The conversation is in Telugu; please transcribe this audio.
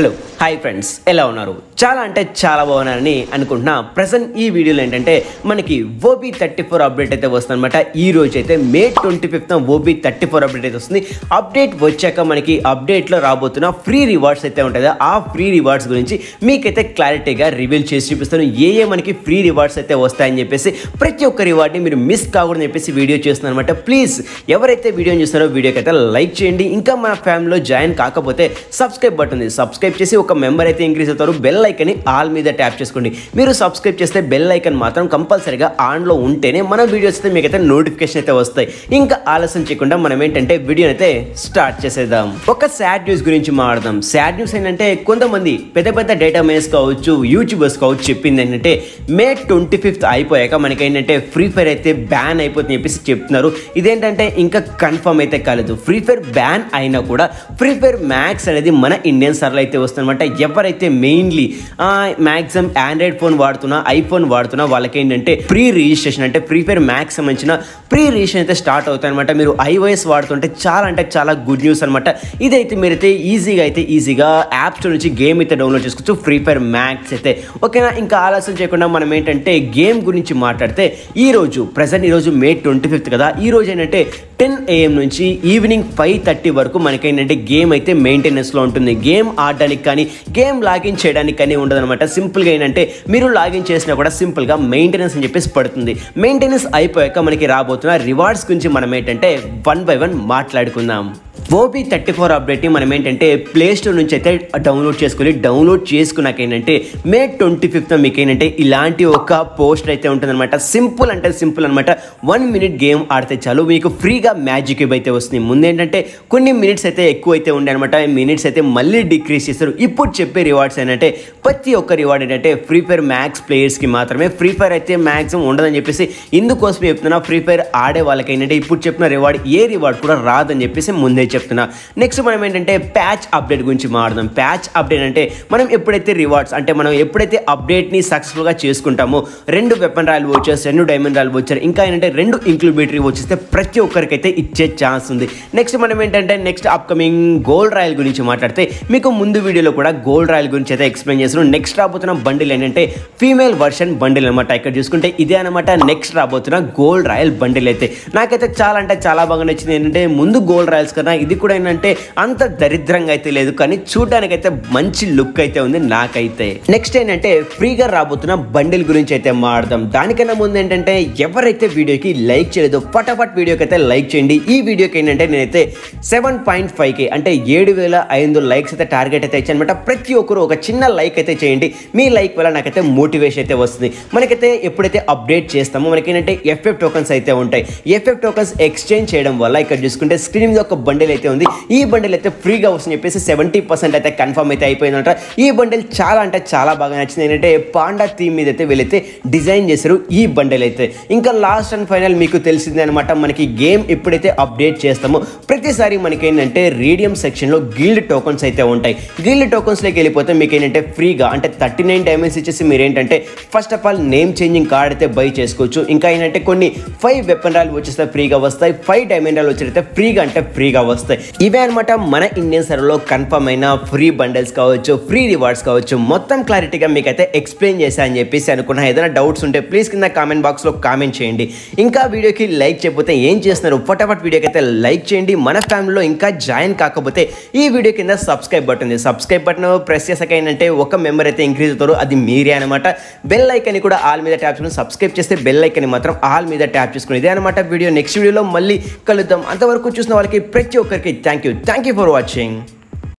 హలో హాయ్ ఫ్రెండ్స్ ఎలా ఉన్నారు చాలా అంటే చాలా బాగున్నారని అనుకుంటున్నా ప్రజెంట్ ఈ వీడియోలో ఏంటంటే మనకి ఓబీ థర్టీ ఫోర్ అప్డేట్ అయితే వస్తుంది అనమాట ఈ రోజు అయితే May twenty fifth OB thirty four update అయితే వస్తుంది అప్డేట్ వచ్చాక మనకి అప్డేట్లో రాబోతున్న ఫ్రీ రివార్డ్స్ అయితే ఉంటుంది ఆ ఫ్రీ రివార్డ్స్ గురించి మీకైతే క్లారిటీగా రివీల్ చేసి చూపిస్తాను ఏ ఏ మనకి ఫ్రీ రివార్డ్స్ అయితే వస్తాయని చెప్పేసి ప్రతి ఒక్క రివార్డ్ని మీరు మిస్ కాకూడదని చెప్పేసి వీడియో చేస్తున్నాను అనమాట ప్లీజ్ ఎవరైతే వీడియోని చూస్తారో వీడియోకి అయితే లైక్ చేయండి ఇంకా మన ఫ్యామిలీలో జాయిన్ కాకపోతే సబ్స్క్రైబ్ బటన్ ఉంది సబ్స్క్రైబ్ చేసి ఒక మెంబర్ అయితే ఇంక్రీజ్ అవుతారు బెల్ ఐకన్ ఆల్ మీద ట్యాప్ చేసుకోండి మీరు సబ్స్క్రైబ్ చేస్తే బెల్ ఐకన్ మాత్రం కంపల్సరీగా ఆన్లో ఉంటేనే మన వీడియోస్ అయితే మీకైతే నోటిఫికేషన్ అయితే వస్తాయి ఇంకా ఆలస్యం చేయకుండా మనం ఏంటంటే వీడియో అయితే స్టార్ట్ చేసేద్దాం ఒక సాడ్ న్యూస్ గురించి మాట్లాడదాం సాడ్ న్యూస్ ఏంటంటే కొంతమంది పెద్ద పెద్ద డేటా మేస్ కావచ్చు యూట్యూబర్స్ కావచ్చు చెప్పింది ఏంటంటే మే ట్వంటీ ఫిఫ్త్ అయిపోయాక మనకి ఏంటంటే ఫ్రీ ఫైర్ అయితే బ్యాన్ అయిపోతుంది చెప్పేసి చెప్తున్నారు ఇదేంటంటే ఇంకా కన్ఫర్మ్ అయితే కాలేదు ఫ్రీ ఫైర్ బ్యాన్ అయినా కూడా ఫ్రీ ఫైర్ మ్యాక్స్ అనేది మన ఇండియన్ సర్లు అయితే వస్తుందన్నమాట ఎవరైతే మెయిన్లీ మ్యాక్సిమం ఆండ్రాయిడ్ ఫోన్ వాడుతున్నా ఐఫోన్ వాడుతున్నా వాళ్ళకి ఏంటంటే ప్రీ రిజిస్ట్రేషన్ అంటే ఫ్రీ ఫైర్ మ్యాక్స్ సంబంధించిన ప్రీ రిజిస్ట్రేషన్ అయితే స్టార్ట్ అవుతాయి అనమాట మీరు ఐఓఎస్ వాడుతుంటే చాలా అంటే చాలా గుడ్ న్యూస్ అనమాట ఇదైతే మీరైతే ఈజీగా అయితే ఈజీగా యాప్ స్టోర్ నుంచి గేమ్ అయితే డౌన్లోడ్ చేసుకోవచ్చు ఫ్రీ ఫైర్ మ్యాక్స్ అయితే ఓకేనా ఇంకా ఆలస్యం చేయకుండా మనం ఏంటంటే గేమ్ గురించి మాట్లాడితే ఈ రోజు ప్రజెంట్ ఈరోజు మే ట్వంటీ ఫిఫ్త్ కదా ఈ రోజు ఏంటంటే టెన్ ఏఎం నుంచి ఈవినింగ్ ఫైవ్ థర్టీ వరకు మనకేంటంటే గేమ్ అయితే మెయింటెనెన్స్లో ఉంటుంది గేమ్ ఆడడానికి కానీ గేమ్ లాగిన్ చేయడానికి కానీ ఉండదన్నమాట సింపుల్గా ఏంటంటే మీరు లాగిన్ చేసినా కూడా సింపుల్గా మెయింటెనెన్స్ అని చెప్పేసి పడుతుంది మెయింటెనెన్స్ అయిపోయాక మనకి రాబోతున్న రివార్డ్స్ గురించి మనం ఏంటంటే వన్ బై వన్ మాట్లాడుకుందాం ఓబీ థర్టీ ఫోర్ అప్డేట్ని మనం ఏంటంటే ప్లే స్టోర్ నుంచి అయితే డౌన్లోడ్ చేసుకొని డౌన్లోడ్ చేసుకున్నాక ఏంటంటే మే ట్వంటీ ఫిఫ్త్ మీకు ఏంటంటే ఇలాంటి ఒక పోస్ట్ అయితే ఉంటుందన్నమాట సింపుల్ అంటే సింపుల్ అనమాట వన్ మినిట్ గేమ్ ఆడితే చాలు మీకు ఫ్రీగా మ్యాజిక్ ఇవ్ అయితే వస్తుంది ముందు ఏంటంటే కొన్ని మినిట్స్ అయితే ఎక్కువ అయితే ఉండే అనమాట మినిట్స్ అయితే మళ్ళీ డిక్రీస్ చేస్తారు ఇప్పుడు చెప్పే రివార్డ్స్ ఏంటంటే ప్రతి ఒక్క రివార్డ్ ఏంటంటే ఫ్రీ ఫైర్ మ్యాక్స్ ప్లేయర్స్కి మాత్రమే ఫ్రీ ఫైర్ అయితే మ్యాక్సిమం ఉండదని చెప్పేసి ఇందుకోసం చెప్తున్నా ఫ్రీ ఫైర్ ఆడే వాళ్ళకి ఏంటంటే ఇప్పుడు చెప్పిన రివార్డ్ ఏ రివార్డ్ కూడా రాదని చెప్పేసి ముందే చెప్తున్నా నెక్స్ట్ మనం ఏంటంటే ప్యాచ్ అప్డేట్ గురించి మాట్లాడదాం ప్యాచ్ అప్డేట్ అంటే మనం ఎప్పుడైతే రివార్డ్స్ అంటే మనం ఎప్పుడైతే అప్డేట్ని సక్సెస్ఫుల్గా చేసుకుంటామో రెండు వెపన్ రాయల్ వచ్చేసి రెండు డైమండ్ రాయల్ వచ్చారు ఇంకా ఏంటంటే రెండు ఇంక్లూబేటరీ వచ్చేస్తే ప్రతి ఒక్కరికైతే ఇచ్చే ఛాన్స్ ఉంది నెక్స్ట్ మనం ఏంటంటే నెక్స్ట్ అప్కమింగ్ గోల్డ్ రాయల్ గురించి మాట్లాడితే మీకు ముందు వీడియోలో కూడా గోల్డ్ రాయల్ గురించి అయితే ఎక్స్ప్లెయిన్ చేస్తున్నాం నెక్స్ట్ రాబోతున్న బండిల్ ఏంటంటే ఫీమేల్ వర్షన్ బండిల్ అనమాట ఇక్కడ చూసుకుంటే ఇదే అనమాట నెక్స్ట్ రాబోతున్న గోల్డ్ రాయల్ బండిల్ అయితే నాకైతే చాలా అంటే చాలా బాగా నచ్చింది ఏంటంటే ముందు గోల్డ్ రాయల్స్ కన్నా ఇది కూడా ఏంటంటే అంత దరిద్రంగా అయితే లేదు కానీ చూడడానికి అయితే మంచి లుక్ అయితే ఉంది నాకైతే నెక్స్ట్ ఏంటంటే ఫ్రీగా రాబోతున్న బండిల్ గురించి అయితే మాడదాం దానికన్నా ముందు ఏంటంటే ఎవరైతే వీడియోకి లైక్ చేయలేదో ఫటాఫట్ వీడియోకి అయితే లైక్ చేయండి ఈ వీడియోకి ఏంటంటే నేనైతే సెవెన్ పాయింట్ ఫైవ్ కే అంటే ఏడు వేల ఐదు లైక్స్ అయితే టార్గెట్ అయితే ఇచ్చాను అనమాట ప్రతి ఒక్కరు ఒక చిన్న లైక్ అయితే చేయండి మీ లైక్ వల్ల నాకైతే మోటివేషన్ అయితే వస్తుంది మనకైతే ఎప్పుడైతే అప్డేట్ చేస్తామో మనకి ఏంటంటే ఎఫ్ఎఫ్ టోకన్స్ అయితే ఉంటాయి ఎఫ్ఎఫ్ టోకన్స్ ఎక్స్చేంజ్ చేయడం వల్ల ఇక్కడ చూసుకుంటే స్క్రీన్ మీద ఒక బండిల్ అయితే ఉంది ఈ బండిల్ అయితే ఫ్రీగా వస్తుంది చెప్పేసి సెవెంటీ పర్సెంట్ అయితే కన్ఫర్మ్ అయితే అయిపోయిందంట ఈ బండిల్ చాలా అంటే చాలా బాగా నచ్చింది ఏంటంటే పాండా థీమ్ మీద అయితే వీళ్ళైతే డిజైన్ చేశారు ఈ బండిల్ అయితే ఇంకా లాస్ట్ అండ్ ఫైనల్ మీకు తెలిసిందే అనమాట మనకి గేమ్ ఎప్పుడైతే అప్డేట్ చేస్తామో ప్రతిసారి మనకి ఏంటంటే రీడియం సెక్షన్లో గిల్డ్ టోకన్స్ అయితే ఉంటాయి గిల్డ్ టోకన్స్లోకి వెళ్ళిపోతే మీకు ఏంటంటే ఫ్రీగా అంటే థర్టీ నైన్ డైమండ్స్ ఇచ్చేసి మీరు ఏంటంటే first of all name changing card అయితే బై చేసుకోవచ్చు ఇంకా ఏంటంటే కొన్ని ఫైవ్ వెపన్ రాలు వచ్చేస్తే ఫ్రీగా వస్తాయి ఫైవ్ డైమండ్ రాలు వచ్చేస్తే ఫ్రీగా అంటే ఫ్రీగా వస్తాయి ఇవే అనమాట మన ఇండియన్ సర్వర్లో కన్ఫర్మ్ అయిన ఫ్రీ బండల్స్ కావచ్చు ఫ్రీ రివార్డ్స్ కావచ్చు మొత్తం క్లారిటీగా మీకైతే ఎక్స్ప్లెయిన్ చేశా అని చెప్పేసి అనుకున్నా ఏదైనా డౌట్స్ ఉంటే ప్లీజ్ కింద కామెంట్ బాక్స్లో కామెంట్ చేయండి ఇంకా వీడియోకి లైక్ చేయకపోతే ఏం చేస్తున్నారు ఫటాఫట్ వీడియోకి అయితే లైక్ చేయండి మన ఫ్యామిలీలో ఇంకా జాయిన్ కాకపోతే ఈ వీడియో కింద సబ్స్క్రైబ్ బటన్ ఉంది సబ్స్క్రైబ్ బటన్ ప్రెస్ చేసాక ఏంటంటే ఒక మెంబర్ అయితే ఇంక్రీజ్ అవుతారు అది మీరే అనమాట బెల్ ఐకన్ కూడా ఆల్ మీద ట్యాప్ చేసుకుని సబ్స్క్రైబ్ చేస్తే బెల్ ఐకన్ మాత్రం ఆల్ మీద ట్యాప్ చేసుకుని ఇదే అనమాట వీడియో నెక్స్ట్ వీడియోలో మళ్ళీ కలుద్దాం అంతవరకు చూసిన వాళ్ళకి ప్రతి ఒక్కరికి thank you thank you for watching